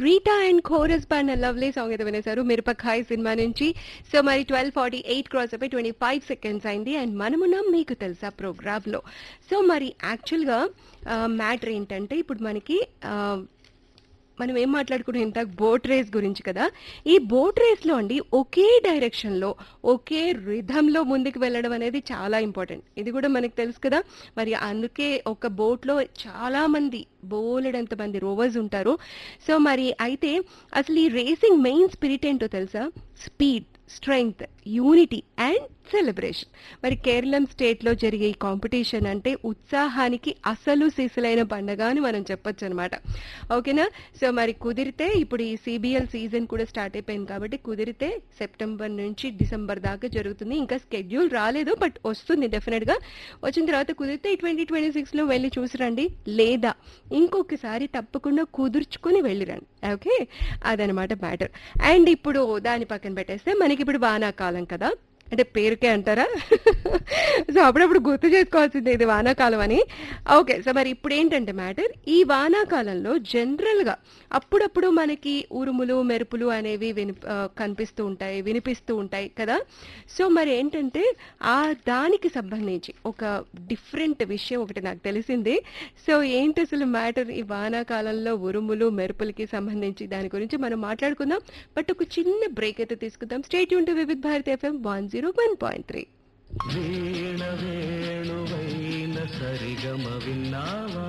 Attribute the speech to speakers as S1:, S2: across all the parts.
S1: Rita and chorus band lovely song అయితే వినేశారు Mirapakay cinema నుంచి సో మరి ట్వెల్వ్ ఫార్టీ ఎయిట్ క్రాస్ అయిపోయి ట్వంటీ ఫైవ్ సెకండ్స్ అయింది అండ్ మనమున్నాం మీకు తెలుసా ప్రోగ్రామ్ లో సో మరి యాక్చువల్గా మ్యాటర్ ఏంటంటే ఇప్పుడు మనకి ఆ, మనం ఏం మాట్లాడుకున్నాం ఇంత బోట్ రేస్ గురించి కదా ఈ బోట్ రేస్ లో అండి ఒకే డైరెక్షన్ లో ఒకే రిధంలో ముందుకు వెళ్ళడం అనేది చాలా ఇంపార్టెంట్ ఇది కూడా మనకు తెలుసు కదా మరి అందుకే ఒక బోట్ లో చాలా మంది బోలెడంత మంది రోవర్స్ ఉంటారు సో మరి అయితే అసలు ఈ రేసింగ్ మెయిన్ స్పిరిట్ ఏంటో తెలుసా speed strength unity and celebration మరి కేరళం స్టేట్ లో జరిగే ఈ కాంపిటీషన్ అంటే ఉత్సాహానికి అసలు సిసలైన పండగ అని మనం చెప్పొచ్చు అనమాట ఓకేనా సో మరి కుదిరితే ఇప్పుడు ఈ సిబిఎల్ సీజన్ కూడా స్టార్ట్ అయిపోయింది కాబట్టి కుదిరితే సెప్టెంబర్ నుంచి డిసెంబర్ దాకా జరుగుతుంది ఇంకా స్కెడ్యూల్ రాలేదు బట్ వస్తుంది డెఫినెట్ గా వచ్చిన తర్వాత కుదిరితే ట్వంటీ ట్వంటీ సిక్స్ లో వెళ్ళి చూసిరండి లేదా ఇంకొకసారి తప్పకుండా కుదుర్చుకొని వెళ్ళిరండి ఓకే అదనమాట మ్యాటర్ అండ్ ఇప్పుడు దాని పక్కన పెట్టేస్తే మనకి ఇప్పుడు వానాకాలం కదా అంటే పేరుకే అంటారా సో అప్పుడప్పుడు గుర్తు చేసుకోవాల్సిందే ఇది వానాకాలం అని ఓకే సో మరి ఇప్పుడు ఏంటంటే మ్యాటర్ ఈ వానాకాలంలో జనరల్గా అప్పుడప్పుడు మనకి ఉరుములు మెరుపులు అనేవి విని ఆ, కనిపిస్తూ ఉంటాయి వినిపిస్తూ ఉంటాయి కదా సో మరి ఏంటంటే ఆ దానికి సంబంధించి ఒక డిఫరెంట్ విషయం ఒకటి నాకు తెలిసింది సో ఏంటి అసలు మ్యాటర్ ఈ వానాకాలంలో ఉరుములు మెరుపులకి సంబంధించి దాని గురించి మనం మాట్లాడుకుందాం బట్ ఒక చిన్న బ్రేక్ అయితే తీసుకుందాం స్టేట్ యూన్ to Vividh Bharati FM one zero one point three
S2: వీణ వేణువైన సరిగమ విన్నావా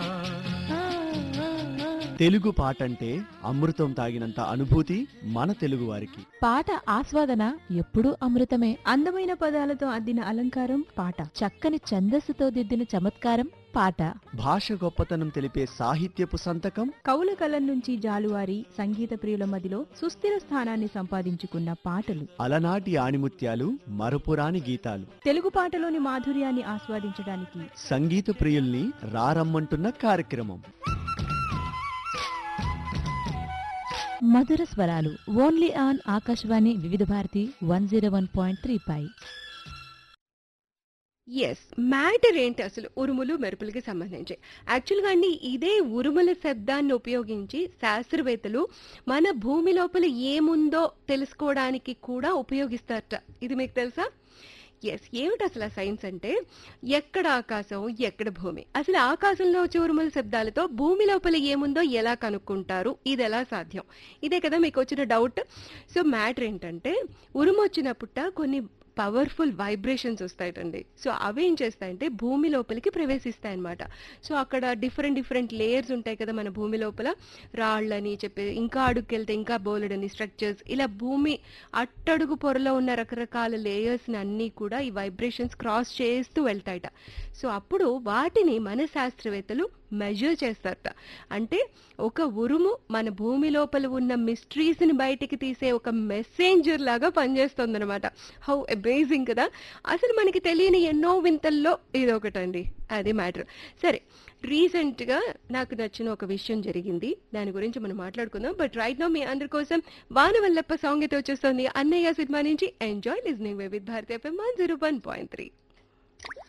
S3: తెలుగు పాట అంటే అమృతం తాగినంత అనుభూతి మన తెలుగు వారికి
S4: పాట ఆస్వాదన ఎప్పుడూ అమృతమే
S5: అందమైన పదాలతో అద్దిన అలంకారం పాట
S4: చక్కని ఛందస్సుతో దిద్దిన చమత్కారం పాట
S3: భాష గొప్పతనం తెలిపే సాహిత్యపు సంతకం
S5: కవుల కలం నుంచి జాలువారి సంగీత ప్రియుల మదిలో సుస్థిర స్థానాన్ని సంపాదించుకున్న పాటలు
S3: అలనాటి ఆణిముత్యాలు మరపురాని గీతాలు
S5: తెలుగు పాటలోని మాధుర్యాన్ని ఆస్వాదించడానికి
S3: సంగీత ప్రియుల్ని రారమ్మంటున్న కార్యక్రమం
S4: మధుర స్వరాలు only on Akashvani Vividh Bharati one zero one point three పై
S1: ఎస్ మ్యాటర్ ఏంటి అసలు ఉరుములు మెరుపులకి సంబంధించి యాక్చువల్గా అండి ఇదే ఉరుముల శబ్దాన్ని ఉపయోగించి శాస్త్రవేత్తలు మన భూమి లోపల ఏముందో తెలుసుకోవడానికి కూడా ఉపయోగిస్తారట ఇది మీకు తెలుసా ఎస్ ఏమిటి అసలు ఆ సైన్స్ అంటే ఎక్కడ ఆకాశం ఎక్కడ భూమి అసలు ఆకాశంలో వచ్చే ఉరుముల శబ్దాలతో భూమి లోపల ఏముందో ఎలా కనుక్కుంటారు ఇది ఎలా సాధ్యం ఇదే కదా మీకు వచ్చిన డౌట్ సో మ్యాటర్ ఏంటంటే ఉరుము వచ్చినప్పుట కొన్ని పవర్ఫుల్ వైబ్రేషన్స్ వస్తాయటండి సో అవి ఏం చేస్తాయంటే భూమి లోపలికి ప్రవేశిస్తాయి అన్నమాట సో అక్కడ డిఫరెంట్ డిఫరెంట్ లేయర్స్ ఉంటాయి కదా మన భూమి లోపల రాళ్ళని చెప్పి ఇంకా అడుగుకెళ్తే ఇంకా బోలెడని స్ట్రక్చర్స్ ఇలా భూమి అట్టడుగు పొరలో ఉన్న రకరకాల లేయర్స్ని అన్నీ కూడా ఈ వైబ్రేషన్స్ క్రాస్ చేస్తూ వెళ్తాయట సో అప్పుడు వాటిని మన శాస్త్రవేత్తలు మెజర్ చేస్తారట అంటే ఒక ఉరుము మన భూమి లోపల ఉన్న మిస్టరీస్ని బయటికి తీసే ఒక మెసెంజర్ లాగా పనిచేస్తుంది హౌ అమేజింగ్ కదా అసలు మనకి తెలియని ఎన్నో వింతల్లో ఇది ఒకటండి అది మ్యాటర్ సరే రీసెంట్గా నాకు నచ్చిన ఒక విషయం జరిగింది దాని గురించి మనం మాట్లాడుకుందాం బట్ రైట్ నో మీ అందరి కోసం వానవల్లప్ప సాంగ్ అయితే వచ్చేస్తుంది అన్నయ్య సినిమా నుంచి enjoy listening with Bharati FM one zero one point three